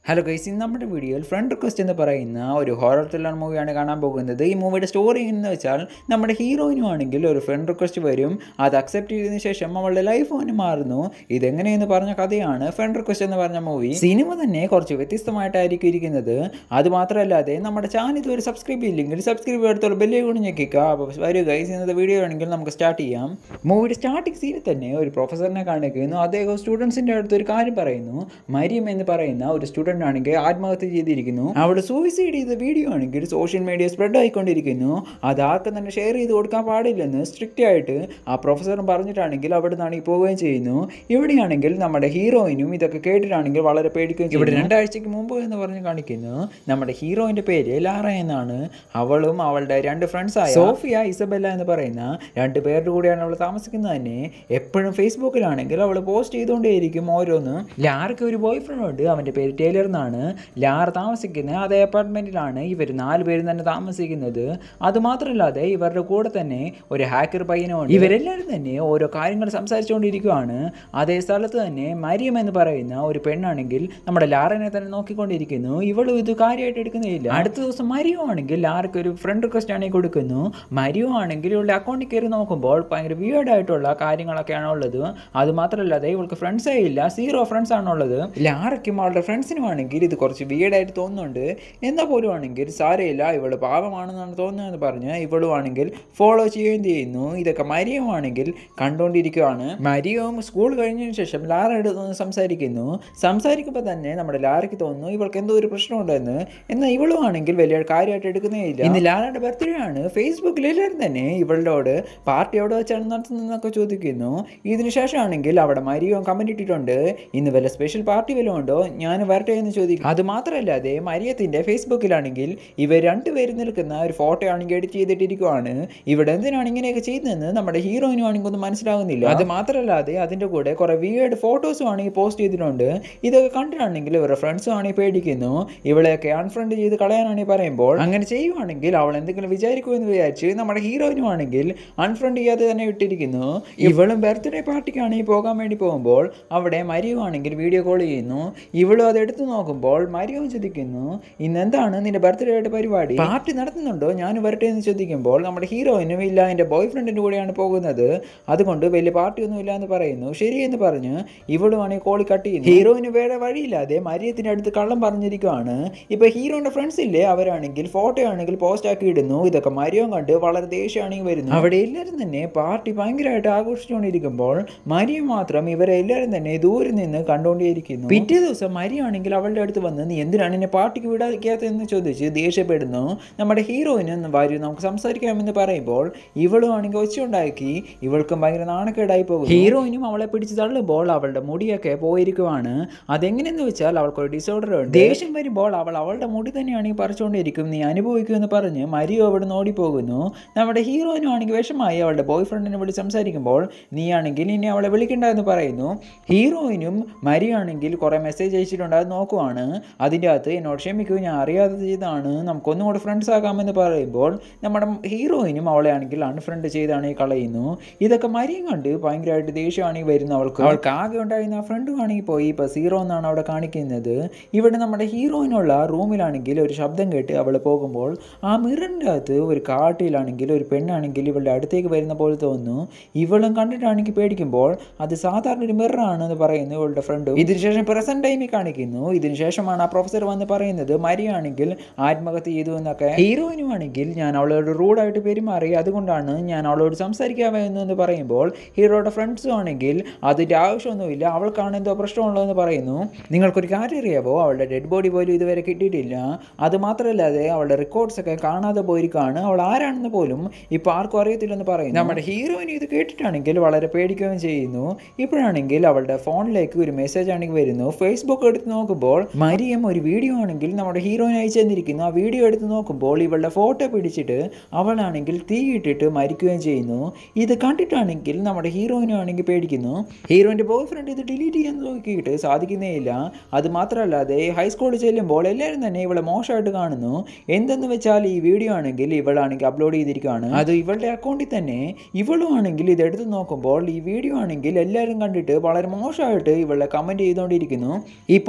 hello guys ഇന്ന് നമ്മുടെ വീഡിയോയിൽ ഫ്രണ്ട് റിക്വസ്റ്റ് എന്ന് പറയുന്ന ഒരു ഹൊറർ ത്രില്ലർ മൂവിയാണ് കാണാൻ പോകുന്നത് ഈ മൂവിയുടെ സ്റ്റോറി എന്ന് വെച്ചാൽ നമ്മുടെ ഹീറോയിനും ആണെങ്കിൽ ഒരു ഫ്രണ്ട് റിക്വസ്റ്റ് വരും അത് അക്സെപ്റ്റ് ചെയ്തതിനു ശേഷം അവളുടെ ലൈഫ് അവന് മാറുന്നു ഇതെങ്ങനെയെന്ന് പറഞ്ഞ കഥയാണ് ഫ്രണ്ട് റിക്വസ്റ്റ് എന്ന് പറഞ്ഞ മൂവി സിനിമ തന്നെ കുറച്ച് വ്യത്യസ്തമായിട്ടായിരിക്കും ഇരിക്കുന്നത് അത് മാത്രമല്ലാതെ നമ്മുടെ ചാനൽ ഇതുവരെ സബ്സ്ക്രൈബ് ചെയ്യില്ലെങ്കിൽ സബ്സ്ക്രൈബ് എടുത്തോളം ബെല്ലേ കൂടി ഞെക്കിക്കുക അപ്പോൾ വരൂ ഗൈസ് ഇന്നത്തെ വീഡിയോ ആണെങ്കിൽ നമുക്ക് സ്റ്റാർട്ട് ചെയ്യാം മൂവിയുടെ സ്റ്റാർട്ടിംഗ് സീനിൽ തന്നെ ഒരു പ്രൊഫസറിനെ കാണിക്കുന്നു അദ്ദേഹം സ്റ്റുഡൻസിൻ്റെ അടുത്ത് ഒരു കാര്യം പറയുന്നു മരിയം എന്ന് പറയുന്ന ഒരു സ്റ്റുഡൻ്റ് ആണെങ്കിൽ ആത്മഹത്യ ചെയ്തിരിക്കുന്നു അവിടെ സൂയിസൈഡ് ചെയ്ത വീഡിയോ ആണെങ്കിൽ സോഷ്യൽ മീഡിയ സ്പ്രെഡ് ആയിക്കൊണ്ടിരിക്കുന്നു അത് ആർക്കും തന്നെ ഷെയർ ചെയ്ത് കൊടുക്കാൻ പാടില്ലെന്ന് സ്ട്രിക്റ്റ് ആയിട്ട് ആ പ്രൊഫസറും പറഞ്ഞിട്ടാണെങ്കിൽ അവിടെ നിന്നാണ് ഈ പോവുകയും ചെയ്യുന്നു ഇവിടെയാണെങ്കിൽ നമ്മുടെ ഹീറോയിനും ഇതൊക്കെ കേട്ടിട്ടാണെങ്കിൽ വളരെ പേടിക്കുകയും ഇവിടെ രണ്ടാഴ്ചക്ക് മുമ്പ് എന്ന് പറഞ്ഞ് കാണിക്കുന്നു നമ്മുടെ ഹീറോയിൻ്റെ പേര് ലാറ എന്നാണ് അവളും അവളുടെ രണ്ട് ഫ്രണ്ട്സായ സോഫിയ ഇസബെല്ല എന്ന് പറയുന്ന രണ്ട് പേരുടെ കൂടെയാണ് അവൾ താമസിക്കുന്നത് തന്നെ എപ്പോഴും ഫേസ്ബുക്കിലാണെങ്കിൽ അവൾ പോസ്റ്റ് ചെയ്തുകൊണ്ടേയിരിക്കും ഓരോന്ന് ലാർക്ക് ഒരു ബോയ് ഫ്രണ്ട് ഉണ്ട് അവൻ്റെ പേര് ടൈലർ എന്നാണ് ലാർ താമസിക്കുന്ന അതേ അപ്പാർട്ട്മെൻറ്റിലാണ് ഇവർ നാല് പേരും തന്നെ താമസിക്കുന്നത് അതുമാത്രമല്ലാതെ ഇവരുടെ കൂടെ തന്നെ ഒരു ഹാക്കർ പയ്യനുണ്ട് ഇവരെല്ലാവരും തന്നെ ഓരോ കാര്യങ്ങൾ സംസാരിച്ചുകൊണ്ടിരിക്കുകയാണ് അതേ സ്ഥലത്ത് തന്നെ മരിയം എന്ന് പറയുന്ന ഒരു പെണ്ണാണെങ്കിൽ നമ്മുടെ ലാറിനെ തന്നെ നോക്കിക്കൊണ്ടിരിക്കുന്നു ഇവളും ഇത് കാര്യമായിട്ട് എടുക്കുന്നില്ല അടുത്ത ദിവസം മരിയോ ആണെങ്കിൽ ലാർക്ക് ഒരു ഫ്രണ്ട് റിക്വസ്റ്റ് ആണെങ്കിൽ കൊടുക്കുന്നു മരിയോ ആണെങ്കിൽ ഇവളുടെ അക്കൗണ്ടിൽ കയറി നോക്കുമ്പോൾ ഭയങ്കര വിയേർഡ് ആയിട്ടുള്ള കാര്യങ്ങളൊക്കെയാണ് ഉള്ളത് അത് മാത്രമല്ലാതെ ഇവൾക്ക് ഫ്രണ്ട്സേ ഇല്ല സീറോ ഫ്രണ്ട്സ് ആണുള്ളത് ലാറയ്ക്കും അവളുടെ ഫ്രണ്ട്സിനും ആണെങ്കിൽ ഇത് കുറച്ച് വിയേർഡായിട്ട് തോന്നുന്നുണ്ട് എന്നാൽ പോലും ആണെങ്കിൽ സാരയില്ല ഇവള് പാവമാണെന്നാണ് തോന്നുന്നതെന്ന് പറഞ്ഞ് ഇവളും ആണെങ്കിൽ ഫോളോ ചെയ്യുകയും ചെയ്യുന്നു ഇതൊക്കെ മരിയവും ആണെങ്കിൽ കണ്ടുകൊണ്ടിരിക്കുകയാണ് മരിയവും സ്കൂൾ കഴിഞ്ഞതിന് ശേഷം ലാറ എടുത്ത് നിന്ന് സംസാരിക്കുന്നു സംസാരിക്കുമ്പോൾ തന്നെ നമ്മുടെ ലാറയ്ക്ക് തോന്നുന്നു ഇവൾക്ക് എന്തോ ഒരു പ്രശ്നമുണ്ടെന്ന് എന്നാൽ ഇവളും ആണെങ്കിൽ വലിയ കാര്യമായിട്ട് എടുക്കുന്നേ ഇല്ല ഇന്ന് ലാറയുടെ ബർത്ത്ഡേ ആണ് ഫേസ്ബുക്കിൽ എല്ലാവരും തന്നെ ഇവളോട് പാർട്ടി എവിടെ വെച്ചാണ് നടത്തുന്നതെന്നൊക്കെ ചോദിക്കുന്നു ഇതിന് ശേഷമാണെങ്കിൽ അവിടെ മരിയവും കമന്റ് ഇട്ടിട്ടുണ്ട് ഇന്ന് വല്ല സ്പെഷ്യൽ പാർട്ടി വല്ലതും ഉണ്ടോ ഞാൻ വരട്ടെ എന്ന് ചോദിക്കും അത് മാത്രമല്ലാതെ മരിയത്തിന്റെ ഫേസ്ബുക്കിലാണെങ്കിൽ ഇവർ രണ്ടുപേരും നിൽക്കുന്ന ഒരു ഫോട്ടോ ആണെങ്കിൽ എഡിറ്റ് ചെയ്തിട്ടിരിക്കുവാണ് ഇവിടെ എന്തിനാണ് ഇങ്ങനെയൊക്കെ ചെയ്യുന്നതെന്ന് നമ്മുടെ ഹീറോയിനും ആണെങ്കിൽ ഒന്നും മനസ്സിലാകുന്നില്ല അത് മാത്രമല്ലാതെ അതിന്റെ കൂടെ കുറെ വിയേഡ് ഫോട്ടോസും ആണെങ്കിൽ പോസ്റ്റ് ചെയ്തിട്ടുണ്ട് ഇതൊക്കെ കണ്ടിട്ടാണെങ്കിൽ ഇവരുടെ ഫ്രണ്ട്സും ആണെങ്കിൽ പേടിക്കുന്നു ഇവളെയൊക്കെ അൺഫ്രണ്ട് ചെയ്ത് കളയാനാണെങ്കിൽ പറയുമ്പോൾ അങ്ങനെ ചെയ്യുവാണെങ്കിൽ അവൾ എന്തെങ്കിലും വിചാരിക്കുമെന്ന് വിചാരിച്ച് നമ്മുടെ ഹീറോയിനും ആണെങ്കിൽ അൺഫ്രണ്ട് ചെയ്യാതെ തന്നെ ഇട്ടിരിക്കുന്നു ഇവളും ബർത്ത്ഡേ പാർട്ടിക്കാണെങ്കിൽ പോകാൻ വേണ്ടി പോകുമ്പോൾ അവിടെ മരിയും ആണെങ്കിൽ വീഡിയോ കോൾ ചെയ്യുന്നു ഇവളും അത് എടുത്തു നോക്കുമ്പോൾ മരിയവും ചോദിക്കുന്നു ഇന്ന് എന്താണ് നിന്റെ ബർത്ത്ഡേ ആയിട്ട് പരിപാടി പാർട്ടി നടത്തുന്നുണ്ടോ ഞാൻ വരട്ടെ എന്ന് ചോദിക്കുമ്പോൾ നമ്മുടെ ഹീറോയിനും ഇല്ല എൻ്റെ ബോയ് ഫ്രണ്ടിൻ്റെ കൂടെയാണ് പോകുന്നത് അതുകൊണ്ട് വലിയ പാർട്ടി ഒന്നും ഇല്ല എന്ന് പറയുന്നു ശരി എന്ന് പറഞ്ഞ് ഇവളും ആണെങ്കിൽ കോളി കട്ട് ചെയ്യുന്നു ഹീറോയിന് വേറെ വഴിയില്ലാതെ മരിയത്തിൻ്റെ അടുത്ത് കള്ളം പറഞ്ഞിരിക്കുവാണ് ഇപ്പൊ ഹീറോയുടെ ഫ്രണ്ട്സ് ഇല്ലേ അവരാണെങ്കിൽ ഫോട്ടോ ആണെങ്കിൽ പോസ്റ്റ് ആക്കി ഇടുന്നു ഇതൊക്കെ മരിയവും കണ്ട് വളരെ ദേഷ്യമാണെങ്കിൽ വരുന്നു അവിടെ എല്ലാവരും തന്നെ പാർട്ടി ഭയങ്കരമായിട്ട് ആഘോഷിച്ചുകൊണ്ടിരിക്കുമ്പോൾ മരിയ മാത്രം ഇവരെ എല്ലാവരും തന്നെ ദൂരെ നിന്ന് കണ്ടുകൊണ്ടേയിരിക്കുന്നു പിറ്റേ ദിവസം മരിയാണെങ്കിൽ അവളുടെ അടുത്ത് വന്ന് നീ എന്തിനാണ് എന്നെ പാർട്ടിക്ക് വിടാതിരിക്കാത്തതെന്ന് ചോദിച്ച് ദേഷ്യപ്പെടുന്നു നമ്മുടെ ഹീറോയിന് ഒന്ന് വരൂ നമുക്ക് സംസാരിക്കാമെന്ന് പറയുമ്പോൾ ഇവളും ആണെങ്കിൽ ഒച്ചയുണ്ടാക്കി ഇവൾക്കും ഭയങ്കര നാണക്കേടായി പോകും ഹീറോയിനും അവളെ പിടിച്ച് തള്ളുമ്പോൾ അവളുടെ മുടിയൊക്കെ പോയിരിക്കുവാണ് അതെങ്ങനെയെന്ന് വെച്ചാൽ അവൾക്കൊരു ഡിസോർഡർ ഉണ്ട് ദേഷ്യം വരുമ്പോൾ അവൾ അവളുടെ മുടി തന്നെയാണ് ഈ പറിച്ചുകൊണ്ടിരിക്കും നീ അനുഭവിക്കുമെന്ന് പറഞ്ഞ് മരിയോ അവിടെ നിന്ന് ഓടിപ്പോകുന്നു നമ്മുടെ ഹീറോയിനും ആണെങ്കിൽ വിഷമായി അവളുടെ ബോയ് ഫ്രണ്ടിനെ വിളിച്ച് സംസാരിക്കുമ്പോൾ നീ ആണെങ്കിൽ ഇനി അവളെ വിളിക്കണ്ട എന്ന് പറയുന്നു ഹീറോയിനും മരിയാണെങ്കിൽ കുറേ മെസ്സേജ് അയച്ചിട്ടുണ്ട് അത് നോക്കുവാണ് അതിൻ്റെ അകത്ത് എന്നോട് ക്ഷമിക്കൂ ഞാൻ അറിയാതെ ചെയ്താണ് നമുക്കൊന്നും കൂടെ ഫ്രണ്ട്സ് ആകാമെന്ന് പറയുമ്പോൾ നമ്മുടെ ഹീറോയിനും അവളെ ആണെങ്കിൽ അൺഫ്രണ്ട് ചെയ്താണ് ഈ കളയുന്നു ഇതൊക്കെ മരിയും കണ്ട് ഭയങ്കരമായിട്ട് ദേഷ്യമാണെങ്കിൽ വരുന്നു അവൾക്ക് അവൾക്ക് ആകെ ഉണ്ടായിരുന്ന ആ ഫ്രണ്ട് ആണെങ്കിൽ പോയി ഇപ്പോൾ സീറോ എന്നാണ് അവിടെ കാണിക്കുന്നത് ഇവിടെ നമ്മുടെ ഹീറോയിനുള്ള റൂമിലാണെങ്കിൽ ഒരു ശബ്ദം കേട്ട് അവൾ പോകുമ്പോൾ ആ മിററിൻ്റെ അകത്ത് ഒരു കാട്ടിലാണെങ്കിൽ ഒരു പെണ്ണാണെങ്കിൽ ഇവളുടെ അടുത്തേക്ക് വരുന്ന പോലെ തോന്നുന്നു ഇവളും കണ്ടിട്ടാണെങ്കിൽ പേടിക്കുമ്പോൾ അത് സാധാരണ ഒരു മിററാണെന്ന് പറയുന്നു ഇവളുടെ ഫ്രണ്ട് ഇതിനുശേഷം പ്രസന്റ് ടൈമിൽ കാണിക്കുന്നു ഇതിനുശേഷമാണ് ആ പ്രൊഫസർ വന്ന് പറയുന്നത് മരിയാണെങ്കിൽ ആത്മഹത്യ ചെയ്തു എന്നൊക്കെ ഹീറോയിനും ആണെങ്കിൽ ഞാൻ അവളോട് റൂഡായിട്ട് പെരുമാറി അതുകൊണ്ടാണ് ഞാൻ അവളോട് സംസാരിക്കാമെന്ന് എന്ന് പറയുമ്പോൾ ഹീറോയുടെ ഫ്രണ്ട്സും ആണെങ്കിൽ അതിൻ്റെ ആവശ്യമൊന്നുമില്ല അവൾക്കാണ് എന്തോ പ്രശ്നമുള്ളതെന്ന് പറയുന്നു നിങ്ങൾക്കൊരു കാര്യം അറിയാവോ അവളുടെ ഡെഡ് ബോഡി പോലും ഇതുവരെ കിട്ടിയിട്ടില്ല അത് മാത്രമല്ലാതെ അവളുടെ റെക്കോർഡ്സ് ഒക്കെ കാണാതെ പോയിരിക്കുകയാണ് അവൾ ആരാണെന്ന് പോലും ഇപ്പോൾ ആർക്കും അറിയത്തില്ലെന്ന് പറയുന്നു നമ്മുടെ ഹീറോയിൻ ഇത് കേട്ടിട്ടാണെങ്കിൽ വളരെ പേടിക്കുകയും ചെയ്യുന്നു ഇപ്പോഴാണെങ്കിൽ അവളുടെ ഫോണിലേക്ക് ഒരു മെസ്സേജ് ആണെങ്കിൽ വരുന്നു ഫേസ്ബുക്ക് എടുത്ത് നോക്കുമ്പോൾ മരിയം ഒരു വീഡിയോ ആണെങ്കിൽ നമ്മുടെ ഹീറോയിൻ അയച്ചു തന്നിരിക്കുന്നു ആ വീഡിയോ എടുത്ത് നോക്കുമ്പോൾ ഇവളുടെ ഫോട്ടോ പിടിച്ചിട്ട് അവളാണെങ്കിൽ തീയിട്ടിട്ട് മരിക്കുകയും ചെയ്യുന്നു ഇത് കണ്ടിട്ടാണെങ്കിൽ നമ്മുടെ ഹീറോയിനും ആണെങ്കിൽ പേടിക്കുന്നു ഹീറോയിൻ്റെ ബോയ് ഫ്രണ്ട് ഇത് ഡിലീറ്റ് ചെയ്യാൻ നോക്കിയിട്ട് സാധിക്കുന്നേ ഇല്ല അത് മാത്രമല്ലാതെ ഹൈസ്കൂളിൽ ചെല്ലുമ്പോൾ എല്ലാവരും തന്നെ ഇവളെ മോശമായിട്ട് കാണുന്നു എന്തെന്ന് വെച്ചാൽ ഈ വീഡിയോ ആണെങ്കിൽ ഇവളാണെങ്കിൽ അപ്ലോഡ് ചെയ്തിരിക്കുകയാണ് അത് ഇവളുടെ അക്കൗണ്ടിൽ തന്നെ ഇവളും ആണെങ്കിൽ ഇത് എടുത്ത് നോക്കുമ്പോൾ ഈ വീഡിയോ ആണെങ്കിൽ എല്ലാവരും കണ്ടിട്ട് വളരെ മോശമായിട്ട് ഇവളെ കമൻറ്റ് ചെയ്തുകൊണ്ടിരിക്കുന്നു ഈ പോസ്റ്റ് ഡിലീറ്റ്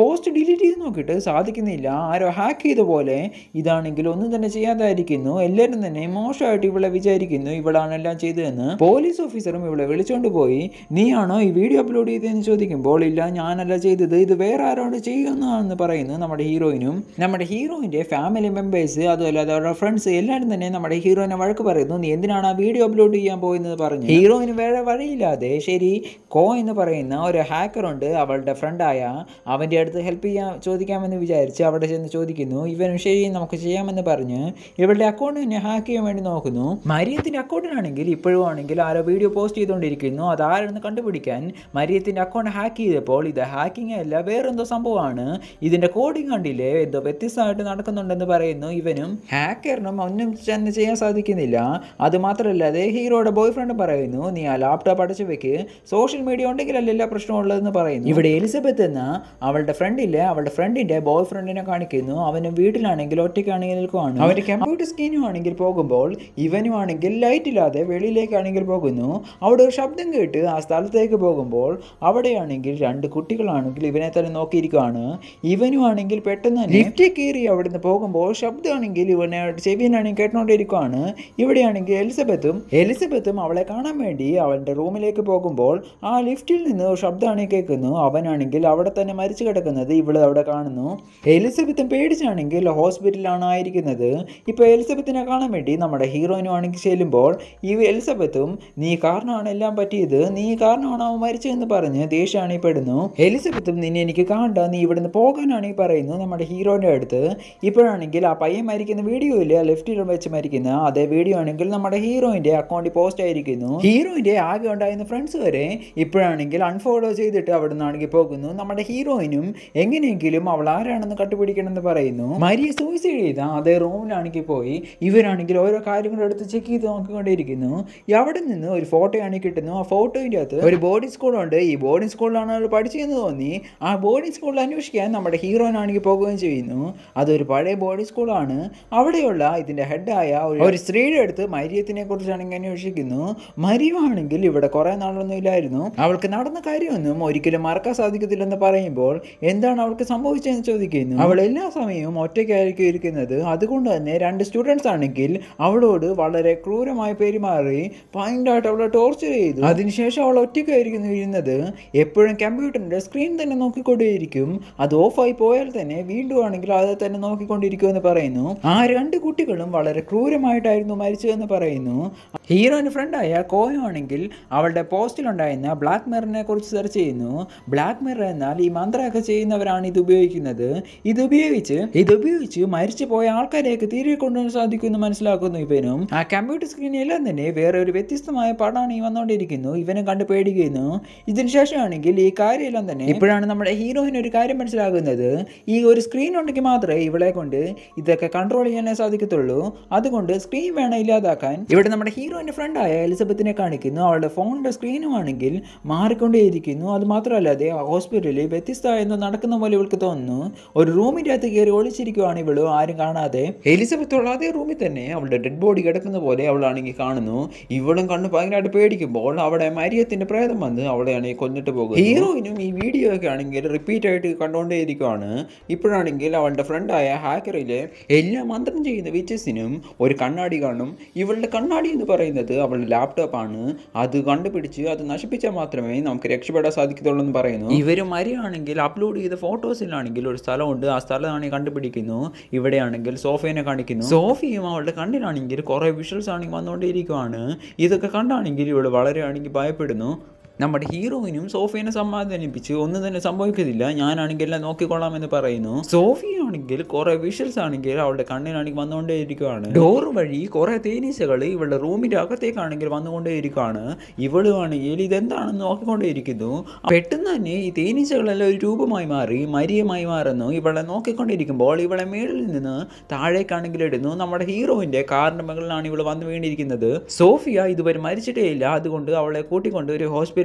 ഡിലീറ്റ് ചെയ്ത് നോക്കിയിട്ട് സാധിക്കുന്നില്ല ആരോ ഹാക്ക് ചെയ്ത പോലെ ഇതാണെങ്കിൽ ഒന്നും തന്നെ ചെയ്യാതായിരിക്കുന്നു എല്ലാവരും തന്നെ മോശമായിട്ട് ഇവളെ വിചാരിക്കുന്നു ഇവളാണ് എല്ലാം ചെയ്തതെന്ന് പോലീസ് ഓഫീസറും ഇവളെ വിളിച്ചോണ്ട് പോയി നീയാണോ ഈ വീഡിയോ അപ്ലോഡ് ചെയ്തതെന്ന് ചോദിക്കുമ്പോൾ ഇല്ല ഞാനല്ല ചെയ്തത് ഇത് വേറെ ആരോട് ചെയ്യുന്നതാണെന്ന് പറയുന്നു നമ്മുടെ ഹീറോയിനും നമ്മുടെ ഹീറോയിൻ്റെ ഫാമിലി മെമ്പേഴ്സ് അതുപോലെ അവരുടെ ഫ്രണ്ട്സ് എല്ലാവരും തന്നെ നമ്മുടെ ഹീറോയിനെ വഴക്ക് പറയുന്നു നീ എന്തിനാണ് ആ വീഡിയോ അപ്ലോഡ് ചെയ്യാൻ പോയെന്ന് പറഞ്ഞു ഹീറോയിന് വേറെ വഴിയില്ലാതെ ശരി കോ എന്ന് പറയുന്ന ഒരു ഹാക്കറുണ്ട് അവളുടെ ഫ്രണ്ടായ അവൻ്റെ അടുത്ത് ഹെൽപ്പ് ചെയ്യാൻ ചോദിക്കാമെന്ന് വിചാരിച്ച് അവിടെ ചെന്ന് ചോദിക്കുന്നു ഇവനും ശരി നമുക്ക് ചെയ്യാമെന്ന് പറഞ്ഞ് ഇവളുടെ അക്കൗണ്ട് തന്നെ ഹാക്ക് ചെയ്യാൻ വേണ്ടി നോക്കുന്നു മരിയത്തിൻ്റെ അക്കൗണ്ടിലാണെങ്കിൽ ഇപ്പോഴും ആണെങ്കിൽ ആരോ വീഡിയോ പോസ്റ്റ് ചെയ്തുകൊണ്ടിരിക്കുന്നു അത് ആരെന്ന് കണ്ടുപിടിക്കാൻ മരിയത്തിൻ്റെ അക്കൗണ്ട് ഹാക്ക് ചെയ്തപ്പോൾ ഇത് ഹാക്കിംഗ് അല്ല വേറെന്തോ സംഭവമാണ് ഇതിൻ്റെ കോഡിങ് കണ്ടില്ലേ എന്തോ വ്യത്യസ്തമായിട്ട് നടക്കുന്നുണ്ടെന്ന് പറയുന്നു ഇവനും ഹാക്കറിനും ഒന്നും തന്നെ ചെയ്യാൻ സാധിക്കുന്നില്ല അത് മാത്രമല്ല അതേ ഹീറോയുടെ ബോയ് ഫ്രണ്ട് പറയുന്നു നീ ആ ലാപ്ടോപ്പ് അടച്ചു വെക്ക് സോഷ്യൽ മീഡിയ ഉണ്ടെങ്കിലല്ല എല്ലാ പ്രശ്നവും ഉള്ളതെന്ന് പറയുന്നു ഇവിടെ എലിസബത്ത് എന്ന അവളുടെ ഫ്രണ്ടില്ലേ അവളുടെ ഫ്രണ്ടിന്റെ ബോയ് ഫ്രണ്ടിനെ കാണിക്കുന്നു അവനും വീട്ടിലാണെങ്കിൽ ഒറ്റയ്ക്കാണെങ്കിൽ നിൽക്കുവാണ് അവന്റെ കമ്പ്യൂട്ടർ സ്ക്രീനും ആണെങ്കിൽ പോകുമ്പോൾ ഇവനും ആണെങ്കിൽ ലൈറ്റ് ഇല്ലാതെ വെളിയിലേക്കാണെങ്കിൽ പോകുന്നു അവിടെ ഒരു ശബ്ദം കേട്ട് ആ സ്ഥലത്തേക്ക് പോകുമ്പോൾ അവിടെയാണെങ്കിൽ രണ്ട് കുട്ടികളാണെങ്കിൽ ഇവനെ തന്നെ നോക്കിയിരിക്കുകയാണ് ഇവനും ആണെങ്കിൽ പെട്ടെന്ന് തന്നെ ലിഫ്റ്റിൽ കയറി അവിടുന്ന് പോകുമ്പോൾ ശബ്ദമാണെങ്കിൽ ഇവനെ ചെവിനാണെങ്കിൽ കേട്ടോണ്ടിരിക്കുകയാണ് ഇവിടെയാണെങ്കിൽ എലിസബത്തും എലിസബത്തും അവളെ കാണാൻ വേണ്ടി അവൻ്റെ റൂമിലേക്ക് പോകുമ്പോൾ ആ ലിഫ്റ്റിൽ നിന്ന് ഒരു ശബ്ദമാണെങ്കിൽ കേൾക്കുന്നു അവനാണെങ്കിൽ അവിടെ തന്നെ മരിച്ചു കിടക്കുന്നത് ഇവള് അവിടെ കാണുന്നു എലിസബത്തും പേടിച്ചാണെങ്കിൽ ഹോസ്പിറ്റലിലാണ് ആയിരിക്കുന്നത് ഇപ്പോൾ എലിസബത്തിനെ കാണാൻ വേണ്ടി നമ്മുടെ ഹീറോയിനും ആണെങ്കിൽ ചെല്ലുമ്പോൾ ഈ എലിസബത്തും നീ കാരണമാണ് എല്ലാം പറ്റിയത് നീ കാരണമാണ് അവൻ മരിച്ചതെന്ന് പറഞ്ഞ് ദേഷ്യമാണ് ഈ പെടുന്നു എലിസബത്തും നിന്നെ എനിക്ക് കാണണ്ട നീ ഇവിടുന്ന് പോകാനാണ് ഈ പറയുന്നു നമ്മുടെ ഹീറോയുടെ അടുത്ത് ഇപ്പോഴാണെങ്കിൽ ആ പയ്യൻ മരിക്കുന്ന വീഡിയോ ഇല്ല ലെഫ്റ്റിൽ വെച്ച് മരിക്കുന്ന അതേ വീഡിയോ ആണെങ്കിൽ നമ്മുടെ ഹീറോയിന്റെ അക്കൗണ്ടിൽ പോസ്റ്റ് ആയിരിക്കുന്നു ഹീറോയിന്റെ ആകെ ഉണ്ടായിരുന്ന ഫ്രണ്ട്സ് വരെ ഇപ്പോഴാണെങ്കിൽ അൺഫോളോ ചെയ്തിട്ട് അവിടെ നിന്നാണെങ്കിൽ പോകുന്നു നമ്മുടെ ഹീറോയിനും എങ്ങനെയെങ്കിലും അവൾ ആരാണെന്ന് കണ്ടുപിടിക്കണമെന്ന് പറയുന്നു മരിയെ സൂയിസൈഡ് ചെയ്ത അതേ റൂമിലാണെങ്കിൽ പോയി ഇവരാണെങ്കിൽ ഓരോ കാര്യങ്ങളും എടുത്ത് ചെക്ക് ചെയ്ത് നോക്കിക്കൊണ്ടേയിരിക്കുന്നു അവിടെ നിന്ന് ഒരു ഫോട്ടോയാണ് കിട്ടുന്നു ആ ഫോട്ടോയിൻ്റെ അകത്ത് ഒരു ബോർഡിംഗ് സ്കൂളുണ്ട് ഈ ബോർഡിംഗ് സ്കൂളിലാണ് അവൾ പഠിച്ചതെന്ന് തോന്നി ആ ബോർഡിംഗ് സ്കൂളിൽ അന്വേഷിക്കാൻ നമ്മുടെ ഹീറോനാണെങ്കിൽ പോകുകയും ചെയ്യുന്നു അതൊരു പഴയ ബോർഡിംഗ് സ്കൂളാണ് അവിടെയുള്ള ഇതിൻ്റെ ഹെഡായ ഒരു സ്ത്രീയുടെ അടുത്ത് മരിയത്തിനെ കുറിച്ചാണെങ്കിൽ അന്വേഷിക്കുന്നു മരിയമാണെങ്കിൽ ഇവിടെ കുറേ നാളൊന്നും ഇല്ലായിരുന്നു അവൾക്ക് നടന്ന കാര്യമൊന്നും ഒരിക്കലും മറക്കാൻ സാധിക്കത്തില്ലെന്ന് പറയുമ്പോൾ എന്താണ് അവൾക്ക് സംഭവിച്ചതെന്ന് ചോദിക്കുന്നു അവൾ എല്ലാ സമയവും ഒറ്റയ്ക്കായിരിക്കും ഇരിക്കുന്നത് അതുകൊണ്ട് തന്നെ രണ്ട് സ്റ്റുഡൻസ് ആണെങ്കിൽ അവളോട് വളരെ ക്രൂരമായി പെരുമാറി ഭയങ്കരമായിട്ട് അവളെ ടോർച്ചർ ചെയ്തു അതിനുശേഷം അവൾ ഒറ്റയ്ക്കായിരിക്കുന്നു ഇരുന്നത് എപ്പോഴും കമ്പ്യൂട്ടറിന്റെ സ്ക്രീൻ തന്നെ നോക്കിക്കൊണ്ടേയിരിക്കും അത് ഓഫായി പോയാൽ തന്നെ വീണ്ടും ആണെങ്കിൽ അത് തന്നെ നോക്കിക്കൊണ്ടിരിക്കുമെന്ന് പറയുന്നു ആ രണ്ട് കുട്ടികളും വളരെ ക്രൂരമായിട്ടായിരുന്നു മരിച്ചതെന്ന് പറയുന്നു ഹീറോയിന് ഫ്രണ്ടായ കോയോ ആണെങ്കിൽ അവളുടെ പോസ്റ്റിലുണ്ടായിരുന്ന ബ്ലാക്ക് മിററിനെ കുറിച്ച് സെർച്ച് ചെയ്യുന്നു ബ്ലാക്ക് മിറർ എന്നാൽ ഈ മന്ത്രമൊക്കെ ചെയ്യുന്നവരാണ് ഇത് ഉപയോഗിക്കുന്നത് ഇത് ഉപയോഗിച്ച് ഇത് ഉപയോഗിച്ച് മരിച്ചു പോയ ആൾക്കാരെയൊക്കെ തിരികെ കൊണ്ടുവരാൻ സാധിക്കുമെന്ന് മനസ്സിലാക്കുന്നു ഇവനും ആ കമ്പ്യൂട്ടർ സ്ക്രീനിലെല്ലാം തന്നെ വേറെ ഒരു വ്യത്യസ്തമായ പടമാണ് ഈ വന്നുകൊണ്ടിരിക്കുന്നു ഇവനും കണ്ട് പേടിക്കുന്നു ഇതിന് ശേഷമാണെങ്കിൽ ഈ കാര്യമെല്ലാം തന്നെ ഇപ്പോഴാണ് നമ്മുടെ ഹീറോയിന് ഒരു കാര്യം മനസ്സിലാകുന്നത് ഈ ഒരു സ്ക്രീൻ ഉണ്ടെങ്കിൽ മാത്രമേ ഇവളെ കൊണ്ട് ഇതൊക്കെ കൺട്രോൾ ചെയ്യാനേ സാധിക്കത്തുള്ളൂ അതുകൊണ്ട് സ്ക്രീൻ വേണം ഇല്ലാതാക്കാൻ ഇവിടെ നമ്മുടെ ഹീറോയിൻ്റെ ഫ്രണ്ടായ എലിസബത്തിനെ കാണിക്കുന്നു അവളുടെ ഫോണിൻ്റെ സ്ക്രീനും ആണെങ്കിൽ മാറിക്കൊണ്ടേയിരിക്കുന്നു അത് മാത്രമല്ല അതേ ഹോസ്പിറ്റലിൽ വ്യത്യസ്തമായ എന്തോ നടക്കുന്ന പോലെ ഇവൾക്ക് തോന്നുന്നു ഒരു റൂമിൻ്റെ അകത്ത് കയറി ഒളിച്ചിരിക്കുവാണ് ഇവള് ആരും കാണാതെ എലിസബത്ത് ഉള്ള അതേ റൂമിൽ തന്നെ അവളുടെ ഡെഡ് ബോഡി കിടക്കുന്ന പോലെ അവളാണെങ്കിൽ കാണുന്നു ഇവളും കണ്ട് ഭയങ്കരമായിട്ട് പേടിക്കുമ്പോൾ അവിടെ മരിയത്തിന്റെ പ്രേതം വന്ന് അവളെയാണെങ്കിൽ കൊന്നിട്ട് പോകും ഹീറോയിനും ഈ വീഡിയോ ഒക്കെ ആണെങ്കിൽ റിപ്പീറ്റ് ആയിട്ട് കണ്ടുകൊണ്ടേയിരിക്കുവാണ് ഇപ്പോഴാണെങ്കിൽ അവളുടെ ഫ്രണ്ടായ ഹാക്കറിലെ എല്ലാ മന്ത്രം ചെയ്യുന്ന വിച്ചസിനും ഒരു കണ്ണാടി കാണും ഇവളുടെ കണ്ണാടി എന്ന് പറയുന്നത് അവളുടെ ലാപ്ടോപ്പാണ് അത് കണ്ടുപിടിച്ച് അത് നശിപ്പിച്ചാൽ മാത്രമേ നമുക്ക് രക്ഷപ്പെടാൻ സാധിക്കത്തുള്ളൂ എന്ന് പറയുന്നു ഇവർ മരിയാണെങ്കിൽ അപ്ലോഡ് ചെയ്ത ഫോട്ടോസിലാണെങ്കിൽ ഒരു സ്ഥലമുണ്ട് ആ സ്ഥലമാണെങ്കിൽ കണ്ടുപിടിക്കുന്നു ഇവിടെയാണെങ്കിൽ സോഫിയനെ കാണിക്കുന്നു സോഫിയും അവളുടെ കണ്ണിലാണെങ്കിൽ കുറേ വിഷ്വൽസ് ആണെങ്കിൽ വന്നുകൊണ്ടേയിരിക്കുവാണ് ഇതൊക്കെ കണ്ടാണെങ്കിൽ ഇവൾ വളരെ ആണെങ്കിൽ ഭയപ്പെടുന്നു നമ്മുടെ ഹീറോയിനും സോഫിയനെ സമാധാനിപ്പിച്ച് ഒന്നും തന്നെ സംഭവിക്കുന്നില്ല ഞാനാണെങ്കിൽ എല്ലാം നോക്കിക്കൊള്ളാമെന്ന് പറയുന്നു സോഫിയാണെങ്കിൽ കുറെ വിഷ്വൽസ് ആണെങ്കിൽ അവളുടെ കണ്ണിനാണെങ്കിൽ വന്നുകൊണ്ടേയിരിക്കുകയാണ് ഡോർ വഴി കുറെ തേനീച്ചകൾ ഇവളുടെ റൂമിന്റെ അകത്തേക്കാണെങ്കിൽ വന്നുകൊണ്ടേയിരിക്കുകയാണ് ഇവളും ആണെങ്കിൽ ഇതെന്താണെന്ന് നോക്കിക്കൊണ്ടേയിരിക്കുന്നു പെട്ടെന്ന് തന്നെ ഈ തേനീച്ചകളെല്ലാം ഒരു രൂപമായി മാറി മരിയമായി മാറുന്നു ഇവളെ നോക്കിക്കൊണ്ടിരിക്കുമ്പോൾ ഇവളെ മേളിൽ നിന്ന് താഴേക്കാണെങ്കിൽ ഇടുന്നു നമ്മുടെ ഹീറോയിന്റെ കാറിന്റെ മുകളിലാണ് ഇവൾ വന്നു വീണിരിക്കുന്നത് സോഫിയ ഇതുവരെ മരിച്ചിട്ടേ ഇല്ല അതുകൊണ്ട് അവളെ കൂട്ടിക്കൊണ്ട് ഒരു ഹോസ്പിറ്റലിൽ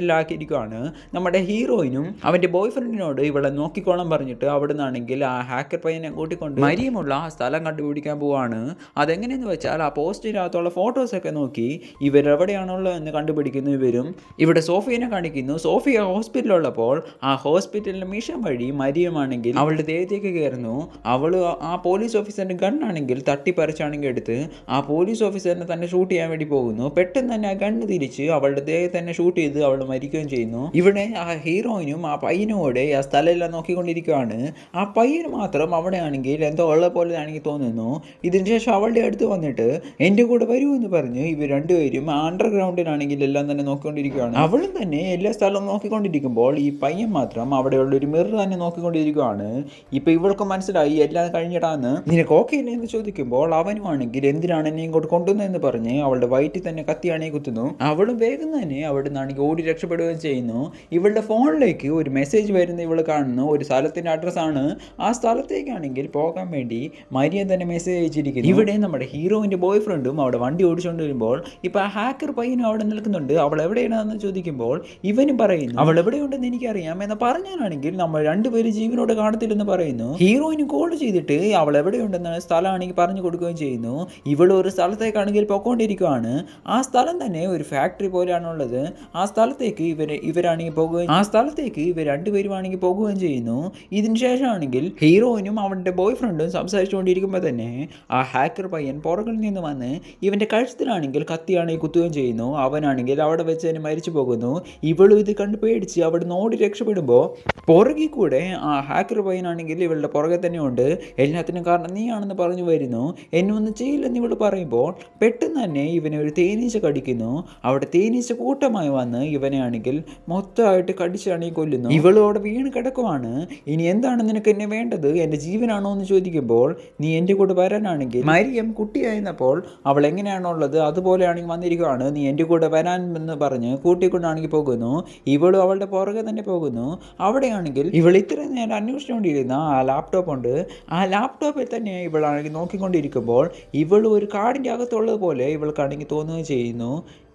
ഹോസ്പിറ്റലിലാക്കിയിരിക്കുകയാണ് നമ്മുടെ ഹീറോയിനും അവൻ്റെ ബോയ് ഫ്രണ്ടിനോട് ഇവളെ നോക്കിക്കോളാൻ പറഞ്ഞിട്ട് അവിടെ നിന്നാണെങ്കിൽ ആ ഹാക്കർ പയ്യനെ കൂട്ടിക്കൊണ്ട് മരിയമുള്ള ആ സ്ഥലം കണ്ടുപിടിക്കാൻ പോവാണ് അതെങ്ങനെയെന്ന് വെച്ചാൽ ആ പോസ്റ്റിനകത്തുള്ള ഫോട്ടോസൊക്കെ നോക്കി ഇവരെവിടെയാണുള്ളത് എന്ന് കണ്ടുപിടിക്കുന്നു ഇവരും ഇവിടെ സോഫിയനെ കാണിക്കുന്നു സോഫിയ ഹോസ്പിറ്റലുള്ളപ്പോൾ ആ ഹോസ്പിറ്റലിൻ്റെ മിഷൻ വഴി മരിയമാണെങ്കിൽ അവളുടെ ദേഹത്തേക്ക് കയറുന്നു അവൾ ആ പോലീസ് ഓഫീസറിൻ്റെ ഗണ്ണാണെങ്കിൽ തട്ടിപ്പറിച്ചാണെങ്കിൽ എടുത്ത് ആ പോലീസ് ഓഫീസറിനെ തന്നെ ഷൂട്ട് ചെയ്യാൻ വേണ്ടി പോകുന്നു പെട്ടെന്ന് തന്നെ ആ ഗണ്ണ് തിരിച്ച് അവളുടെ ദേഹത്ത് തന്നെ ഷൂട്ട് ചെയ്ത് അവൾ മരിക്കുകയും ചെയ്യുന്നു ഇവിടെ ആ ഹീറോയിനും ആ പയ്യനും കൂടെ ആ സ്ഥലമെല്ലാം നോക്കിക്കൊണ്ടിരിക്കുകയാണ് ആ പയ്യന് മാത്രം അവിടെ ആണെങ്കിൽ എന്തോ ഉള്ള പോലെ ആണെങ്കിൽ തോന്നുന്നു ഇതിന് ശേഷം അവളുടെ അടുത്ത് വന്നിട്ട് എൻ്റെ കൂടെ വരുമെന്ന് പറഞ്ഞ് ഇവർ രണ്ടുപേരും അണ്ടർഗ്രൗണ്ടിലാണെങ്കിൽ എല്ലാം തന്നെ നോക്കിക്കൊണ്ടിരിക്കുകയാണ് അവളും തന്നെ എല്ലാ സ്ഥലവും നോക്കിക്കൊണ്ടിരിക്കുമ്പോൾ ഈ പയ്യൻ മാത്രം അവിടെയുള്ള ഒരു മിറർ തന്നെ നോക്കിക്കൊണ്ടിരിക്കുകയാണ് ഇപ്പൊ ഇവൾക്ക് മനസ്സിലായി എല്ലാം കഴിഞ്ഞിട്ടാന്ന് നിനക്ക് ഓക്കെ ഇല്ലേ എന്ന് ചോദിക്കുമ്പോൾ അവനും ആണെങ്കിൽ എന്തിനാണ് എന്നെ ഇങ്ങോട്ട് കൊണ്ടുവന്നതെന്ന് പറഞ്ഞ് അവളുടെ വയറ്റിൽ തന്നെ കത്തിയാണെ കുത്തുന്നു അവളും വേഗം തന്നെ അവിടെ നിന്നാണെങ്കിൽ ഓടി രക്ഷപ്പെടുകയും ചെയ്യുന്നു ഇവളുടെ ഫോണിലേക്ക് ഒരു മെസ്സേജ് വരുന്ന ഇവൾ കാണുന്നു ഒരു സ്ഥലത്തിന്റെ അഡ്രസ്സാണ് ആ സ്ഥലത്തേക്കാണെങ്കിൽ പോകാൻ വേണ്ടി മരിയൻ തന്നെ മെസ്സേജ് അയച്ചിരിക്കുന്നു ഇവിടെ നമ്മുടെ ഹീറോയിന്റെ ബോയ് ഫ്രണ്ടും അവിടെ വണ്ടി ഓടിച്ചുകൊണ്ട് വരുമ്പോൾ ഇപ്പൊ ആ ഹാക്കർ പയ്യനും അവിടെ നിൽക്കുന്നുണ്ട് അവൾ എവിടെയാണെന്ന് ചോദിക്കുമ്പോൾ ഇവനും പറയുന്നു അവൾ എവിടെയുണ്ടെന്ന് എനിക്കറിയാം എന്ന് പറഞ്ഞാണെങ്കിൽ നമ്മൾ രണ്ടുപേരും ജീവനോട് കാണത്തില്ലെന്ന് പറയുന്നു ഹീറോയിന് കോൾ ചെയ്തിട്ട് അവൾ എവിടെയുണ്ടെന്ന് സ്ഥലമാണെങ്കിൽ പറഞ്ഞു കൊടുക്കുകയും ചെയ്യുന്നു ഇവൾ ഒരു സ്ഥലത്തേക്കാണെങ്കിൽ പൊക്കോണ്ടിരിക്കുകയാണ് ആ സ്ഥലം തന്നെ ഒരു ഫാക്ടറി പോലെയാണുള്ളത് ആ സ്ഥലത്തേക്ക് ഇവര് ഇവരാണെങ്കിൽ പോകുകയും ആ സ്ഥലത്തേക്ക് ഇവർ രണ്ടുപേരുമാണെങ്കിൽ പോകുകയും ചെയ്യുന്നു ഇതിന് ശേഷമാണെങ്കിൽ ഹീറോയിനും അവൻ്റെ ബോയ് ഫ്രണ്ടും സംസാരിച്ചുകൊണ്ടിരിക്കുമ്പോൾ തന്നെ ആ ഹാക്കർ പയ്യൻ പുറകിൽ നിന്ന് വന്ന് ഇവൻ്റെ കഴുത്തിലാണെങ്കിൽ കത്തിയാണെങ്കിൽ കുത്തുകയും ചെയ്യുന്നു അവനാണെങ്കിൽ അവിടെ വെച്ച് തന്നെ മരിച്ചു പോകുന്നു ഇവളും ഇത് കണ്ട് പേടിച്ച് അവിടെ ഓടി രക്ഷപ്പെടുമ്പോൾ പുറകിൽ കൂടെ ആ ഹാക്കർ പയ്യനാണെങ്കിൽ ഇവളുടെ പുറകെ തന്നെ ഉണ്ട് എല്ലാത്തിനും കാരണം നീയാണെന്ന് പറഞ്ഞു വരുന്നു എന്നെ ഒന്നും ചെയ്യില്ലെന്ന് ഇവൾ പറയുമ്പോൾ പെട്ടെന്ന് തന്നെ ഇവനെ ഒരു തേനീച്ച കടിക്കുന്നു അവിടെ തേനീച്ച കൂട്ടമായി വന്ന് ഇവനെ ആണെങ്കിൽ മൊത്തമായിട്ട് കടിച്ചാണെങ്കിൽ കൊല്ലുന്നു ഇവളും അവിടെ വീണ് കിടക്കുവാണ് ഇനി എന്താണ് നിനക്ക് എന്നെ വേണ്ടത് എൻ്റെ ജീവനാണോ എന്ന് ചോദിക്കുമ്പോൾ നീ എൻ്റെ കൂടെ വരാനാണെങ്കിൽ മരിയം കുട്ടിയായിരുന്നപ്പോൾ അവൾ എങ്ങനെയാണുള്ളത് അതുപോലെയാണെങ്കിൽ വന്നിരിക്കുകയാണ് നീ എൻ്റെ കൂടെ വരാൻ എന്ന് പറഞ്ഞ് കൂട്ടിക്കൊണ്ടാണെങ്കിൽ പോകുന്നു ഇവളും അവളുടെ പുറകെ തന്നെ പോകുന്നു അവിടെയാണെങ്കിൽ ഇവൾ ഇത്രയും നേരം അന്വേഷിച്ചുകൊണ്ടിരുന്ന ആ ലാപ്ടോപ്പ് ഉണ്ട് ആ ലാപ്ടോപ്പിൽ തന്നെ ഇവളാണെങ്കിൽ നോക്കിക്കൊണ്ടിരിക്കുമ്പോൾ ഇവൾ ഒരു കാടിൻ്റെ അകത്തുള്ളത് പോലെ ഇവൾക്കാണെങ്കിൽ തോന്നുകയും ചെയ്യുന്നു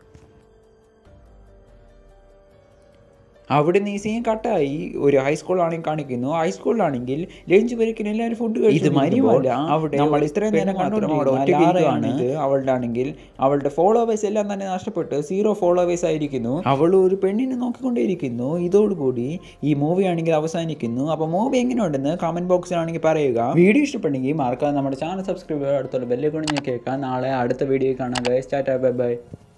അവിടെ നിന്ന് ഈ സീൻ കട്ടായി ഒരു ഹൈസ്കൂളാണെങ്കിൽ കാണിക്കുന്നു ഹൈസ്കൂളിലാണെങ്കിൽ ലഞ്ച് ബ്രേക്കിന് എല്ലാവരും ഫുഡ് ഇത് മരിയുമല്ല അവിടെ നമ്മൾ ഇത്രയും നേരം മാത്രം അവിടെ ഒറ്റയ്ക്കാണ് ഇത് അവളുടെ ആണെങ്കിൽ അവളുടെ ഫോളോവേഴ്സ് എല്ലാം തന്നെ നഷ്ടപ്പെട്ട് സീറോ ഫോളോവേഴ്സ് ആയിരിക്കുന്നു അവൾ ഒരു പെണ്ണിനെ നോക്കിക്കൊണ്ടേയിരിക്കുന്നു ഇതോടുകൂടി ഈ മൂവി ആണെങ്കിൽ അവസാനിക്കുന്നു അപ്പോൾ മൂവി എങ്ങനെയുണ്ടെന്ന് കമന്റ് ബോക്സിലാണെങ്കിൽ പറയുക വീഡിയോ ഇഷ്ടപ്പെട്ടെങ്കിൽ മറക്കാതെ നമ്മുടെ ചാനൽ സബ്സ്ക്രൈബ് ചെയ്യുക അടുത്തുള്ള ബെല്ലെ കൊണ്ട് ഞാൻ കേൾക്കാം നാളെ അടുത്ത വീഡിയോ കാണാം ഗൈസ് ടാറ്റാ ബൈ ബൈ